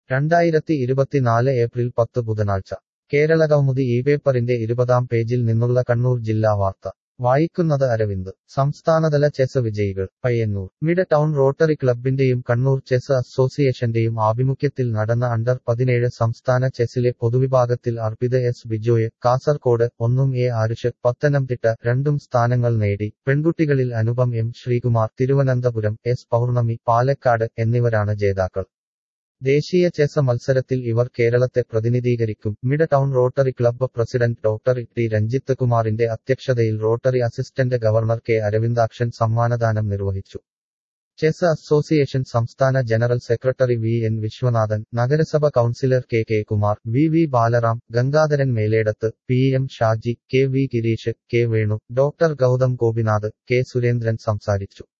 രണ്ടായിരത്തി ഇരുപത്തിനാല് ഏപ്രിൽ പത്ത് ബുധനാഴ്ച കേരളകൗമുദി ഈ പേപ്പറിന്റെ ഇരുപതാം പേജിൽ നിന്നുള്ള കണ്ണൂർ ജില്ലാ വാർത്ത വായിക്കുന്നത് അരവിന്ദ് സംസ്ഥാനതല ചെസ് വിജയികൾ പയ്യന്നൂർ മിഡ് ടൗൺ റോട്ടറി ക്ലബിന്റെയും കണ്ണൂർ ചെസ് അസോസിയേഷന്റെയും ആഭിമുഖ്യത്തിൽ നടന്ന അണ്ടർ പതിനേഴ് സംസ്ഥാന ചെസ്സിലെ പൊതുവിഭാഗത്തിൽ അർപ്പിത എസ് ബിജോയ് കാസർകോട് ഒന്നും എ ആരുഷ് പത്തനംതിട്ട രണ്ടും സ്ഥാനങ്ങൾ നേടി പെൺകുട്ടികളിൽ അനുപം എം ശ്രീകുമാർ തിരുവനന്തപുരം എസ് പൗർണമി പാലക്കാട് എന്നിവരാണ് ജേതാക്കൾ ദേശീയ ചെസ് മത്സരത്തിൽ ഇവർ കേരളത്തെ പ്രതിനിധീകരിക്കും mid town rotary club president doctor T Ranjith കുമാറിന്റെ അധ്യക്ഷതയിൽ rotary assistant governor K Aravindakshan സമ്മാനദാനം നിർവഹിച്ചു ചെസ് അസോസിയേഷൻ സംസ്ഥാന general secretary V N Viswanathan നഗരസഭ councillor K K Kumar V V Balaram Gangadharan Meledath P M Shaji K V Gireesh K Venu doctor Gautham Gopinath K Surendran സംസാരിച്ചു